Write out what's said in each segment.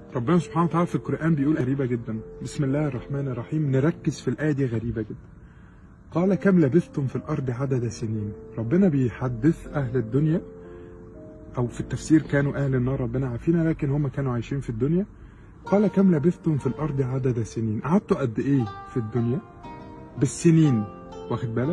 ربنا سبحانه وتعالى في القرآن بيقول غريبة جدا بسم الله الرحمن الرحيم نركز في الآية دي غريبة جدا قال كم لبثتم في الأرض عدد سنين ربنا بيحدث أهل الدنيا أو في التفسير كانوا أهل النار ربنا عارفين لكن هم كانوا عايشين في الدنيا قال كم لبثتم في الأرض عدد سنين قعدتوا قد إيه في الدنيا بالسنين واخد بالك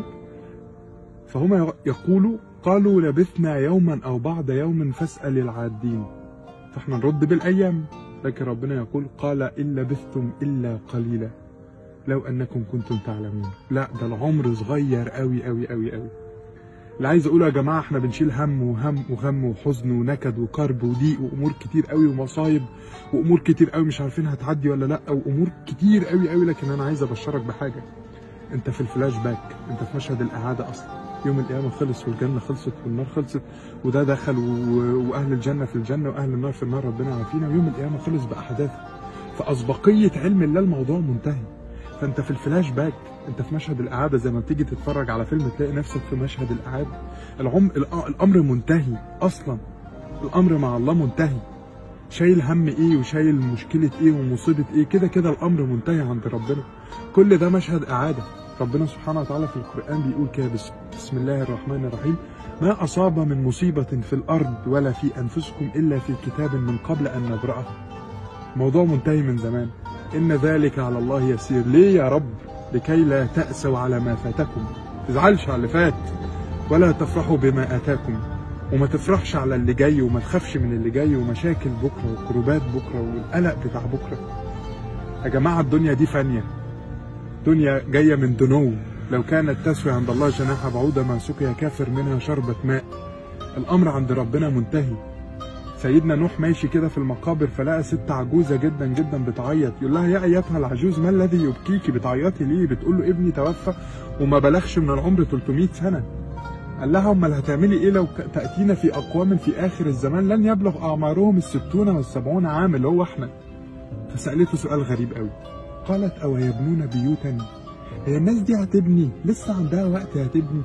فهم يقولوا قالوا لبثنا يوما أو بعض يوم فاسأل العادين فاحنا نرد بالأيام لكن ربنا يقول قال إن لبثتم إلا قليلا لو أنكم كنتم تعلمون لا ده العمر صغير قوي قوي قوي قوي اللي عايز اقوله يا جماعه احنا بنشيل هم وهم وغم وحزن ونكد وكرب وضيق وامور كتير قوي ومصايب وامور كتير قوي مش عارفين هتعدي ولا لا وامور كتير قوي قوي لكن انا عايز ابشرك بحاجه انت في الفلاش باك انت في مشهد الاعاده اصلا يوم القيامه خلص والجنه خلصت والنار خلصت وده دخل و... واهل الجنه في الجنه واهل النار في النار ربنا عارفينا ويوم القيامه خلص باحداثه فاسبقيه علم الله الموضوع منتهي فانت في الفلاش باك انت في مشهد الاعاده زي ما بتيجي تتفرج على فيلم تلاقي نفسك في مشهد الاعاده العم... الأ- الامر منتهي اصلا الامر مع الله منتهي شايل هم ايه وشايل مشكله ايه ومصيبه ايه كده كده الامر منتهي عند ربنا كل ده مشهد اعاده ربنا سبحانه وتعالى في القران بيقول كده بس- بسم الله الرحمن الرحيم ما اصاب من مصيبه في الارض ولا في انفسكم الا في كتاب من قبل ان نبراها موضوع منتهي من زمان إن ذلك على الله يسير ليه يا رب لكي لا تأسوا على ما فاتكم تزعلش على اللي فات ولا تفرحوا بما آتاكم وما تفرحش على اللي جاي وما تخافش من اللي جاي ومشاكل بكرة وكروبات بكرة والقلق بتاع بكرة يا جماعة الدنيا دي فانية دنيا جاية من دنو لو كانت تسوي عند الله جناح بعوضة ما سقي كافر منها شربة ماء الأمر عند ربنا منتهي سيدنا نوح ماشي كده في المقابر فلقى ست عجوزه جدا جدا بتعيط يقول لها يا ايتها العجوز ما الذي يبكيكي بتعيطي ليه بتقول له ابني توفى وما بلغش من العمر 300 سنه قال لها امال هتعملي ايه لو ك- تاتينا في اقوام في اخر الزمان لن يبلغ اعمارهم الستون والسبعون عام اللي هو احنا فسالته سؤال غريب قوي قالت او يبنون بيوتا هي الناس دي هتبني لسه عندها وقت هتبني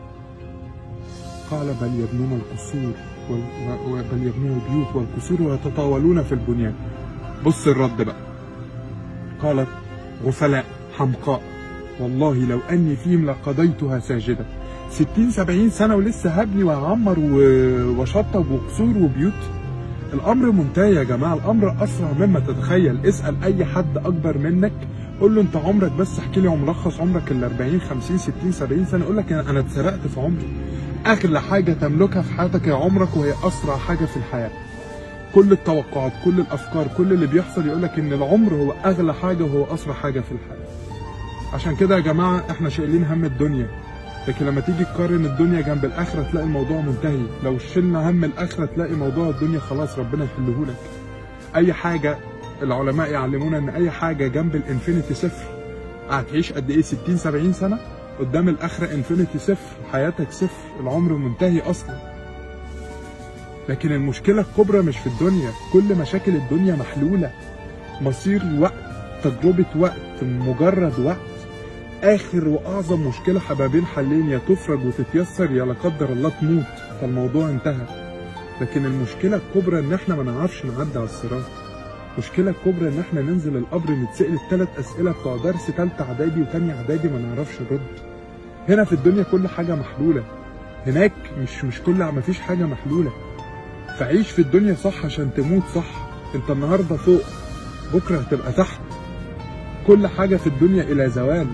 قال بل يبنون القصور وال- و- بل يبنون البيوت والقصور ويتطاولون في البنيان بص الرد بقى قالت غفلاء حمقاء والله لو أني فيهم لقضيتها ساجدة ستين سبعين سنة ولسه هبني وهعمر و- وشطب وقصور وبيوت الأمر منتهي يا جماعة الأمر أسرع مما تتخيل اسأل أي حد أكبر منك قول له أنت عمرك بس احكي لي ملخص عمرك ال 40 50 60 70 سنة يقول لك أنا أنا اتسرقت في عمري اغلى حاجه تملكها في حياتك هي عمرك وهي اسرع حاجه في الحياه كل التوقعات كل الافكار كل اللي بيحصل يقول لك ان العمر هو اغلى حاجه وهو اسرع حاجه في الحياه عشان كده يا جماعه احنا شايلين هم الدنيا لكن لما تيجي تقارن الدنيا جنب الاخره تلاقي الموضوع منتهي لو شلنا هم الاخره تلاقي موضوع الدنيا خلاص ربنا يحله لك اي حاجه العلماء يعلمونا ان اي حاجه جنب الانفينيتي صفر هتعيش قد ايه 60 70 سنه قدام الاخره انفينيتي صفر حياتك صفر العمر منتهي اصلا لكن المشكله الكبرى مش في الدنيا كل مشاكل الدنيا محلوله مصير وقت تجربه وقت مجرد وقت اخر واعظم مشكله حبابين حلين يا تفرج وتتيسر يا لا قدر الله تموت فالموضوع انتهى لكن المشكله الكبرى ان احنا ما نعرفش نعدي على الصراط المشكله الكبرى ان احنا ننزل القبر نتسال الثلاث اسئله بتوع درس ثالثه اعدادي وثانيه اعدادي ما نعرفش نرد هنا في الدنيا كل حاجه محلوله هناك مش مش كل ما فيش حاجه محلوله فعيش في الدنيا صح عشان تموت صح انت النهارده فوق بكره هتبقى تحت كل حاجه في الدنيا الى زوال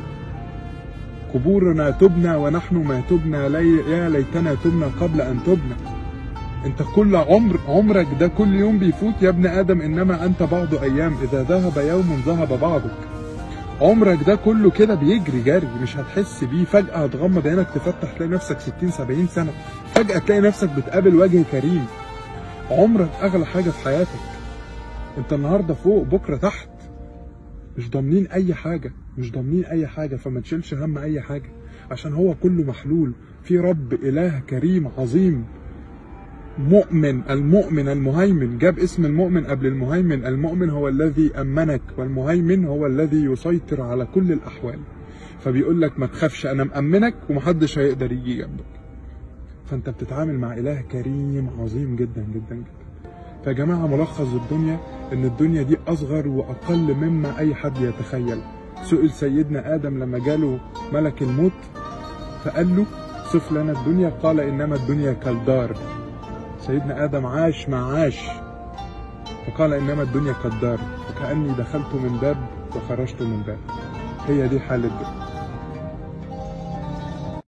قبورنا تبنى ونحن ما تبنى لي يا ليتنا تبنى قبل ان تبنى انت كل عمر عمرك ده كل يوم بيفوت يا ابن ادم انما انت بعض ايام اذا ذهب يوم ذهب بعضك عمرك ده كله كده بيجري جري مش هتحس بيه فجأة هتغمض عينك تفتح تلاقي نفسك 60 70 سنة فجأة تلاقي نفسك بتقابل وجه كريم عمرك أغلى حاجة في حياتك انت النهاردة فوق بكرة تحت مش ضامنين أي حاجة مش ضامنين أي حاجة فما تشيلش هم أي حاجة عشان هو كله محلول في رب إله كريم عظيم مؤمن المؤمن المهيمن جاب اسم المؤمن قبل المهيمن المؤمن هو الذي أمنك والمهيمن هو الذي يسيطر على كل الأحوال فبيقول لك ما تخافش أنا مأمنك ومحدش هيقدر يجي جنبك فأنت بتتعامل مع إله كريم عظيم جدا جدا جدا فيا جماعة ملخص الدنيا إن الدنيا دي أصغر وأقل مما أي حد يتخيل سئل سيدنا آدم لما جاله ملك الموت فقال له صف لنا الدنيا قال إنما الدنيا كالدار سيدنا آدم عاش ما عاش فقال إنما الدنيا كالدار وكأني دخلت من باب وخرجت من باب هي دي حال الدنيا